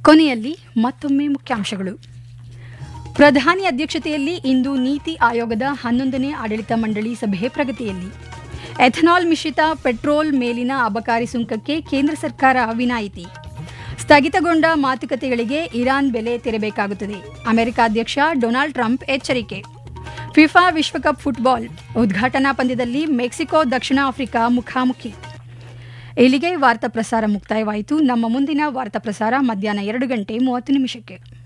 ಕೊನೆಯಲ್ಲಿ ಮತ್ತೊಮ್ಮೆ ಮುಖ್ಯಾಂಶಗಳು ಪ್ರಧಾನಿ ಅಧ್ಯಕ್ಷತೆಯಲ್ಲಿ ಇಂದು ನೀತಿ ಆಯೋಗದ ಹನ್ನೊಂದನೇ ಆಡಳಿತ ಮಂಡಳಿ ಸಭೆ ಪ್ರಗತಿಯಲ್ಲಿ ಎಥನಾಲ್ ಮಿಶ್ರಿತ ಪೆಟ್ರೋಲ್ ಮೇಲಿನ ಅಬಕಾರಿ ಸುಂಕಕ್ಕೆ ಕೇಂದ್ರ ಸರ್ಕಾರ ವಿನಾಯಿತಿ ಸ್ಥಗಿತಗೊಂಡ ಮಾತುಕತೆಗಳಿಗೆ ಇರಾನ್ ಬೆಲೆ ತೆರಬೇಕಾಗುತ್ತದೆ ಅಮೆರಿಕ ಅಧ್ಯಕ್ಷ ಡೊನಾಲ್ಡ್ ಟ್ರಂಪ್ ಎಚ್ಚರಿಕೆ ಫಿಫಾ ವಿಶ್ವಕಪ್ ಫುಟ್ಬಾಲ್ ಉದ್ಘಾಟನಾ ಪಂದ್ಯದಲ್ಲಿ ಮೆಕ್ಸಿಕೋ ದಕ್ಷಿಣ ಆಫ್ರಿಕಾ ಮುಖಾಮುಖಿ ಇಲ್ಲಿಗೆ ವಾರ್ತಾ ಪ್ರಸಾರ ಮುಕ್ತಾಯವಾಯಿತು ನಮ್ಮ ಮುಂದಿನ ವಾರ್ತಾ ಪ್ರಸಾರ ಮಧ್ಯಾಹ್ನ ಎರಡು ಗಂಟೆ ಮೂವತ್ತು ನಿಮಿಷಕ್ಕೆ